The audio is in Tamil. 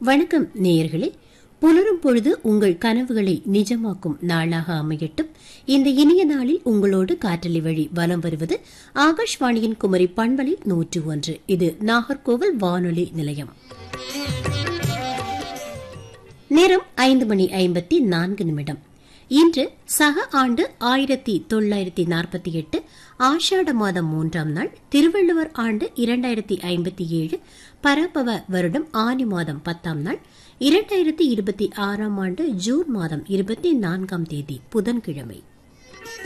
வணக்கம் நேயர்களே புலரும் பொழுது உங்கள் கனவுகளை நிஜமாக்கும் நாளாக அமையட்டும் இந்த இனிய நாளில் உங்களோடு காற்றலை வழி வலம் வருவது ஆகாஷ்வாணியின் குமரி பண்பலை நூற்று ஒன்று இது நாகர்கோவில் வானொலி நிலையம் நேரம் ஐந்து மணி ஐம்பத்தி நான்கு நிமிடம் இன்று சக ஆண்டு ஆயிரத்தி தொள்ளாயிரத்தி நாற்பத்தி எட்டு ஆஷாட மாதம் மூன்றாம் நாள் திருவள்ளுவர் ஆண்டு இரண்டாயிரத்தி ஐம்பத்தி ஏழு பரபவ வருடம் ஆனி மாதம் பத்தாம் நாள் இரண்டாயிரத்தி இருபத்தி ஆறாம் ஆண்டு ஜூன் மாதம் இருபத்தி நான்காம் தேதி புதன்கிழமை